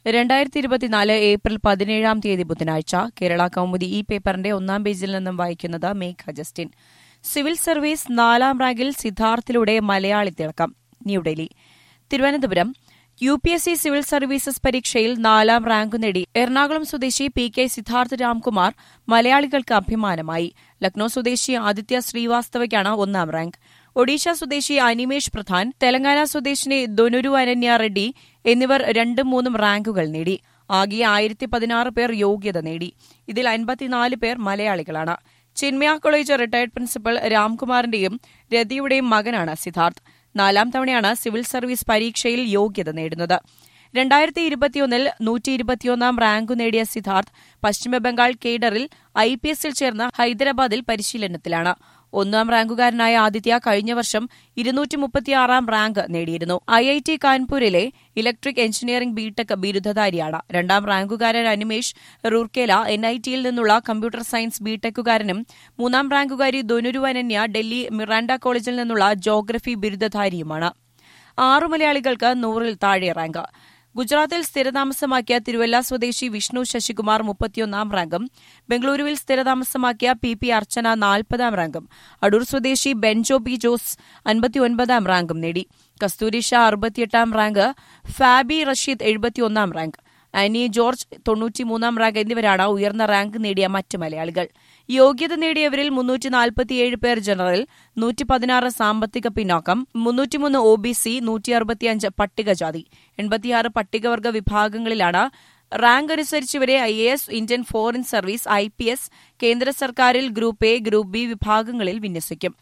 രണ്ടായിരത്തി ഇരുപത്തിനാല് ഏപ്രിൽ പതിനേഴാം തീയതി ബുധനാഴ്ച കേരള കൗമുദി ഈ പേപ്പറിന്റെ ഒന്നാം പേജിൽ നിന്നും വായിക്കുന്നത് മേഘ ജസ്റ്റിൻ സിവിൽ സർവീസ് നാലാം റാങ്കിൽ സിദ്ധാർത്ഥിലൂടെ മലയാളി തിളക്കം New Delhi Thiruvananthapuram U P S C civil services പരീക്ഷയിൽ നാലാം റാങ്ക് നേടി എറണാകുളം സ്വദേശി പി കെ സിദ്ധാർത്ഥ് രാംകുമാർ മലയാളികൾക്ക് അഭിമാനമായി ലക്നൌ സ്വദേശി ആദിത്യ ശ്രീവാസ്തവയ്ക്കാണ് ഒന്നാം റാങ്ക് ഒഡീഷ സ്വദേശി അനിമേഷ് പ്രധാൻ തെലങ്കാന സ്വദേശിനി ദൊനുരു അനന്യ റെഡ്ഡി എന്നിവർ രണ്ടും മൂന്നും റാങ്കുകൾ നേടി ആകെ ആയിരത്തി പതിനാറ് പേർ യോഗ്യത നേടി ഇതിൽ അൻപത്തിനാല് പേർ മലയാളികളാണ് ചിന്മയ കോളേജ് റിട്ടയർഡ് പ്രിൻസിപ്പൽ രാംകുമാറിന്റെയും രതിയുടെയും മകനാണ് സിദ്ധാർത്ഥ് നാലാം തവണയാണ് സിവിൽ സർവീസ് പരീക്ഷയിൽ യോഗ്യത നേടുന്നത് രണ്ടായിരത്തി ഇരുപത്തിയൊന്നിൽ നൂറ്റി ഇരുപത്തിയൊന്നാം റാങ്കു നേടിയ സിദ്ധാർത്ഥ് പശ്ചിമബംഗാൾ കേഡറിൽ ഐ പി എസിൽ ചേർന്ന് ഹൈദരാബാദിൽ പരിശീലനത്തിലാണ് ഒന്നാം റാങ്കുകാരനായ ആദിത്യ കഴിഞ്ഞ വർഷം ഇരുന്നൂറ്റി മുപ്പത്തിയാറാം റാങ്ക് നേടിയിരുന്നു ഐ ഐ ടി കാൺപൂരിലെ ഇലക്ട്രിക് എഞ്ചിനീയറിംഗ് ബിടെക് ബിരുദധാരിയാണ് രണ്ടാം റാങ്കുകാരൻ അനിമേഷ് റൂർക്കേല എൻ ഐ ടിയിൽ നിന്നുള്ള കമ്പ്യൂട്ടർ സയൻസ് ബിടെക്കുകാരനും മൂന്നാം റാങ്കുകാരി ദൊനുരു അനന്യ ഡൽഹി മിറാൻഡ കോളേജിൽ നിന്നുള്ള ജോഗ്രഫി ബിരുദധാരിയുമാണ് ആറു മലയാളികൾക്ക് നൂറിൽ താഴെ റാങ്ക് ഗുജറാത്തിൽ സ്ഥിരതാമസമാക്കിയ തിരുവല്ല സ്വദേശി വിഷ്ണു ശശികുമാർ മുപ്പത്തിയൊന്നാം റാങ്കും ബംഗളൂരുവിൽ സ്ഥിരതാമസമാക്കിയ പി പി അർച്ചന നാൽപ്പതാം റാങ്കും അടൂർ സ്വദേശി ബെൻജോ പി ജോസ് അൻപത്തിയൊൻപതാം റാങ്കും നേടി കസ്തൂരി ഷാ അറുപത്തിയെട്ടാം റാങ്ക് ഫാബി റഷീദ് എഴുപത്തിയൊന്നാം റാങ്ക് ആനി ജോർജ് തൊണ്ണൂറ്റിമൂന്നാം റാങ്ക് എന്നിവരാണ് ഉയർന്ന റാങ്ക് നേടിയ മറ്റ് മലയാളികൾ യോഗ്യത നേടിയവരിൽ മുന്നൂറ്റി നാൽപ്പത്തിയേഴ് പേർ ജനറൽ നൂറ്റി പതിനാറ് സാമ്പത്തിക പിന്നാക്കം മുന്നൂറ്റിമൂന്ന് ഒ ബി സി നൂറ്റി അറുപത്തിയഞ്ച് പട്ടികജാതി എൺപത്തിയാറ് പട്ടികവർഗ വിഭാഗങ്ങളിലാണ് റാങ്ക് അനുസരിച്ച് ഇവരെ I A S Indian foreign service I P S കേന്ദ്ര സർക്കാരിൽ ഗ്രൂപ്പ് എ ഗ്രൂപ്പ് ബി വിഭാഗങ്ങളിൽ വിന്യസിക്കും